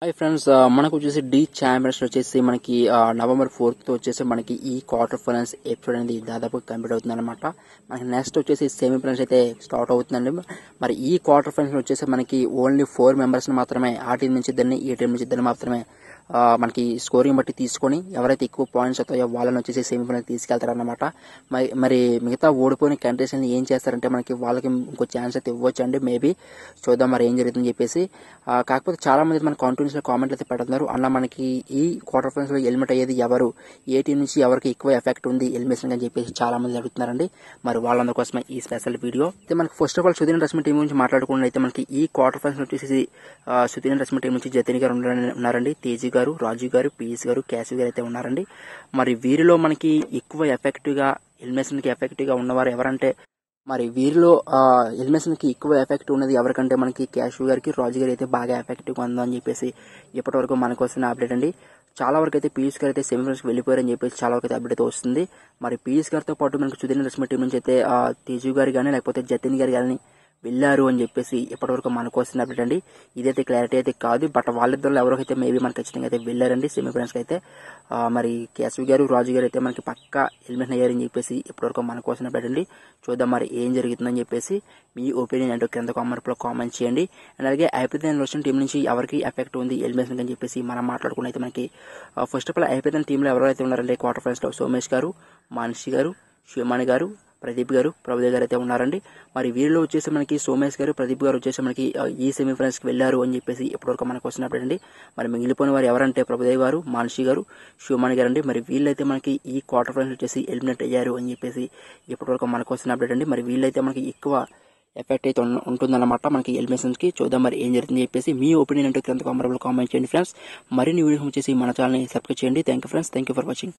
hi friends ఆ, మనకు వచ్చేసి డి ఛాంపియన్స్ వచ్చేసి మనకి ఆ, నవంబర్ ఫోర్త్ వచ్చేసి మనకి ఈ క్వార్టర్ ఫైనల్స్ ఎపిసోడ్ అనేది దాదాపు కంప్లీట్ అవుతుంది అనమాట మనకి నెక్స్ట్ వచ్చేసి సెమీ ఫైనల్స్ అయితే స్టార్ట్ అవుతుందండి మరి ఈ క్వార్టర్ ఫైనల్స్ వచ్చేసి మనకి ఓన్లీ ఫోర్ మెంబర్స్ మాత్రమే ఆ టీం నుంచి ఇద్దరిని ఈ టీం నుంచి ఇద్దరిని మాత్రమే ఆ, మనకి స్కోరింగ్ బట్టి తీసుకొని ఎవరైతే ఎక్కువ పాయింట్స్ అవుతాయో వాళ్ళని వచ్చేసి సెమీఫైనల్ తీసుకెళ్తారన్నమాట మరి మరి మిగతా ఓడిపోయిన కంట్రీస్ ఏం చేస్తారంటే మనకి వాళ్ళకి ఇంకో ఛాన్స్ అయితే ఇవ్వచ్చు అండి మేబీ చూద్దాం మరి ఏం జరుగుతుందని చెప్పేసి ఆ, కాకపోతే చాలా మంది మన కాంటిన్యూస్ లో కామెంట్లు అయితే పెడుతున్నారు అన్న మనకి ఈ క్వార్టర్ ఫైనల్స్ లో ఎలిమిట్ అయ్యేది ఎవరు ఏ టీం నుంచి ఎవరికి ఎక్కువ ఎఫెక్ట్ ఉంది ఎలిమినేషన్ అని చెప్పేసి చాలా మంది అడుగుతున్నారండి మరి వాళ్ళందరి కోసమే ఈ స్పెషల్ వీడియో అయితే మనకి first of all Sudheer Rashmi team గురించి మాట్లాడుకుంటే అయితే మనకి ఈ క్వార్టర్ ఫైనల్స్ వచ్చేసి ఆ, సుధీర్ రశ్మి టీం నుంచి జతిన్ గారు ఉన్నారని- ఉన్నారండి తేజీ గారు రాజు గారు పిఎస్ గారు క్యాసివ్ గారు అయితే ఉన్నారండి మరి వీరిలో మనకి ఎక్కువ ఎఫెక్టివ్ గా ఎలిమినేషన్ కి ఎఫెక్టివ్ గా ఉన్నవారు ఎవరంటే మరి వీరిలో ఎలిమినేషన్ కి ఎక్కువ ఎఫెక్ట్ ఉన్నది ఎవరికంటే మనకి క్యాషు గారికి రాజు గారు అయితే బాగా ఎఫెక్టివ్ ఉందని చెప్పేసి ఇప్పటి వరకు మనకు వస్తున్న అప్డేట్ అండి చాలా వరకు అయితే పీయూష్ గారు అయితే సెమీఫైనల్స్ కి వెళ్ళిపోయారని చెప్పేసి చాలా వరకు అయితే అప్డేట్ అయితే వస్తుంది మరి పీయూష్ గారితో పాటు మనకి సుధీర్ రశ్మి టీం నుంచి అయితే ఆ, తేజు గారు కానీ లేకపోతే జతిన్ గారు కానీ వెళ్ళారు అని చెప్పేసి ఇప్పటివరకు మనకు వస్తున్న అప్డేట్ అండి ఇదైతే క్లారిటీ అయితే కాదు బట్ వాళ్ళిద్దరు ఎవరికైతే మేబీ మనకి ఖచ్చితంగా అయితే వెళ్ళారండి సెమీఫైనల్స్ అయితే ఆ, మరి కేశవ్ గారు రాజు గారు అయితే మనకి పక్కా ఎలిమినేషన్ అయ్యారని చెప్పేసి ఇప్పటివరకు మనకు వస్తున్న అప్డేట్ అండి చూద్దాం మరి ఏం జరుగుతుందని చెప్పేసి మీ ఒపీనియన్ అంటే కింద కామెంట్ లో కామెంట్ చేయండి అండ్ అలాగే ఐపీఎల్ వచ్చిన టీం నుంచి ఎవరికి ఎఫెక్ట్ ఉంది ఎలిమినేషన్ అని చెప్పేసి మనం మాట్లాడుకుని అయితే మనకి ఫస్ట్ ఆఫ్ ఆల్ ఐపీఎల్ టీంలో ఎవరైతే ఉన్నారంటే క్వార్టర్ ఫైనల్స్ లో సోమేష్ గారు మాన్షి గారు శివమణి గారు ప్రదీప్ గారు ప్రభుదేవ్ గారు అయితే ఉన్నారండి మరి వీరిలో వచ్చేసి మనకి సోమేష్ గారు ప్రదీప్ గారు వచ్చేసి మనకి ఆ, ఈ సెమీఫైనల్స్ కి వెళ్ళారు అని చెప్పేసి ఇప్పటివరకు మనకు వస్తున్నప్పుడు అండి మరి మిగిలిపోయిన వారు ఎవరంటే ప్రభుదేవ్ గారు మాన్షి గారు శివమణి గారు అండి మరి వీళ్ళైతే మనకి ఈ క్వార్టర్ ఫైనల్స్ వచ్చేసి ఎలిమినేట్ అయ్యారు అని చెప్పేసి ఇప్పటివరకు మనకు వస్తున్న అప్డేట్ అండి మరి వీళ్ళైతే మనకి ఎక్కువ ఎఫెక్ట్ అయితే ఉన్న- ఉంటుందన్నమాట మనకి ఎలిమినేషన్స్ కి చూద్దాం మరి ఏం జరుగుతుంది చెప్పేసి మీ ఒపీనియన్ అంటే కింద కామెంట్ కామెంట్ చేయండి ఫ్రెండ్స్ మరిన్ని వీడియోస్ వచ్చేసి మన ఛానల్ ని సబ్స్క్రైబ్ చేయండి thank you friends thank you for watching